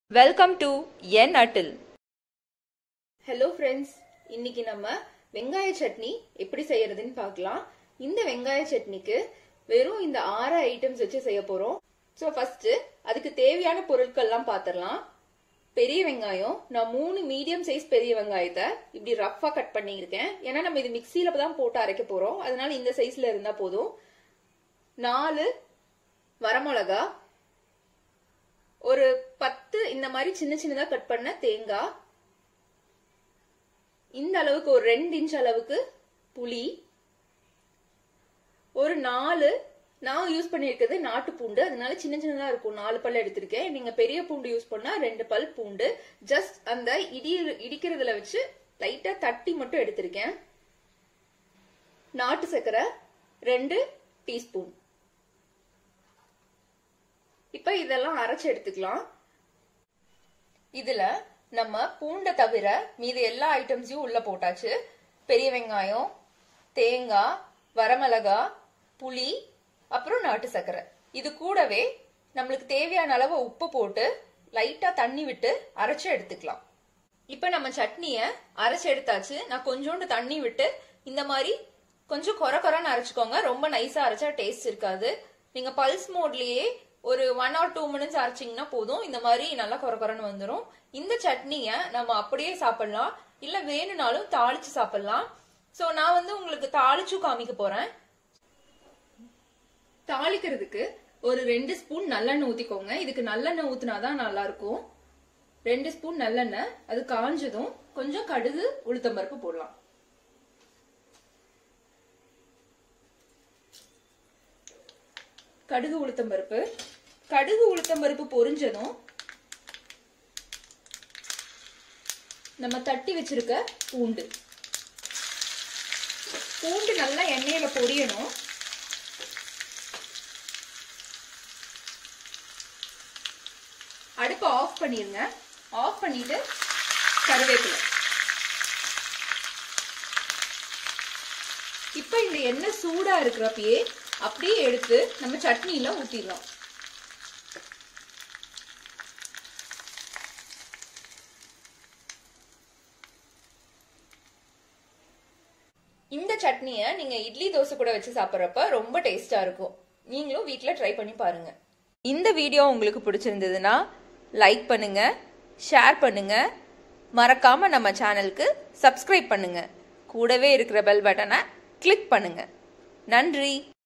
welcome to என் அட்டில் hello friends இன்னைக்கு நம்ம வெங்காய சட்னி எப்படி செய்யறதுன்னு பார்க்கலாம் இந்த வெங்காய சட்னிக்கு வெறும் இந்த ஆறு ஐட்டம்ஸ் வச்சு செய்ய போறோம் ஸோ ஃபர்ஸ்ட் அதுக்கு தேவையான பொருட்கள்லாம் பார்த்துடலாம் பெரிய வெங்காயம் நான் மூணு மீடியம் சைஸ் பெரிய வெங்காயத்தை இப்படி ரஃபா கட் பண்ணியிருக்கேன் ஏன்னா நம்ம இது மிக்சியில தான் போட்டு அரைக்க போறோம் அதனால இந்த சைஸ்ல இருந்தா போதும் நாலு வரமிளகா ஒரு பத்து இந்த மாதிரி சின்ன சின்னதா கட் பண்ண தேங்காய் இந்த அளவுக்கு ஒரு ரெண்டு இன்ச் அளவுக்கு புளி ஒரு நாலு நான் யூஸ் பண்ணியிருக்கிறது நாட்டு பூண்டு அதனால சின்ன சின்னதா இருக்கும் நாலு பல் எடுத்திருக்கேன் நீங்க பெரிய பூண்டு யூஸ் பண்ணா ரெண்டு பல் பூண்டு ஜஸ்ட் அந்த இடி இடிக்கிறதுல வச்சு லைட்டா தட்டி மட்டும் எடுத்திருக்கேன் நாட்டு சர்க்கரை ரெண்டு டீஸ்பூன் இப்ப இதெல்லாம் அரைச்சு எடுத்துக்கலாம் இதுல நம்ம பூண்டை தவிர மீதி எல்லா ஐட்டம்ஸையும் உள்ள போட்டாச்சு பெரிய வெங்காயம் தேங்காய் வரமிளகா புளி அப்புறம் நாட்டு சர்க்கரை இது கூடவே நம்மளுக்கு தேவையான அளவு உப்பு போட்டு லைட்டா தண்ணி விட்டு அரைச்சு எடுத்துக்கலாம் இப்ப நம்ம சட்னிய அரைச்சு எடுத்தாச்சு நான் கொஞ்சோண்டு தண்ணி விட்டு இந்த மாதிரி கொஞ்சம் கொர கொரன்னு அரைச்சுக்கோங்க ரொம்ப நைஸா அரைச்சா டேஸ்ட் இருக்காது நீங்க பல்ஸ் மோட்லயே ஒரு ஒன் ஆர் டூ மினிட்ஸ் அரைச்சிங்கன்னா போதும் இந்த மாதிரி நல்லா கொர கொரன்னு வந்துடும் இந்த சட்னிய நம்ம அப்படியே சாப்பிடலாம் இல்ல வேணும்னாலும் தாளிச்சு சாப்பிடலாம் சோ நான் வந்து உங்களுக்கு தாளிச்சும் காமிக்க போறேன் தாளிக்கிறதுக்கு ஒரு ரெண்டு ஸ்பூன் நல்லெண்ணெய் ஊத்திக்கோங்க இதுக்கு நல்லெண்ணெய் ஊத்தினாதான் நல்லா இருக்கும் ரெண்டு ஸ்பூன் நல்லெண்ணெய் அது காஞ்சதும் கொஞ்சம் கடுகு உளுத்தம்பருப்பு போடலாம் கடுகு உளுத்தம்பருப்பு கடுகு உளுத்தம்பருப்பு பொரிஞ்சதும் நம்ம தட்டி வச்சிருக்க பூண்டு பூண்டு நல்லா எண்ணெயில பொரியணும் அடுப்பை ஆஃப் பண்ணிருங்க ஆஃப் பண்ணிட்டு கருவேப்பிலை இப்ப இந்த எண்ணெய் சூடா இருக்கிறப்பயே அப்படியே எடுத்து நம்ம சட்னியில ஊத்திடலாம் இந்த சட்னியை நீங்க இட்லி தோசை கூட வச்சு சாப்பிட்றப்ப ரொம்ப டேஸ்டா இருக்கும் நீங்களும் வீட்ல ட்ரை பண்ணி பாருங்க இந்த வீடியோ உங்களுக்கு பிடிச்சிருந்ததுன்னா லைக் பண்ணுங்க ஷேர் பண்ணுங்க மறக்காம நம்ம சேனலுக்கு சப்ஸ்கிரைப் பண்ணுங்க கூடவே இருக்கிற பெல் பட்டனை கிளிக் பண்ணுங்க நன்றி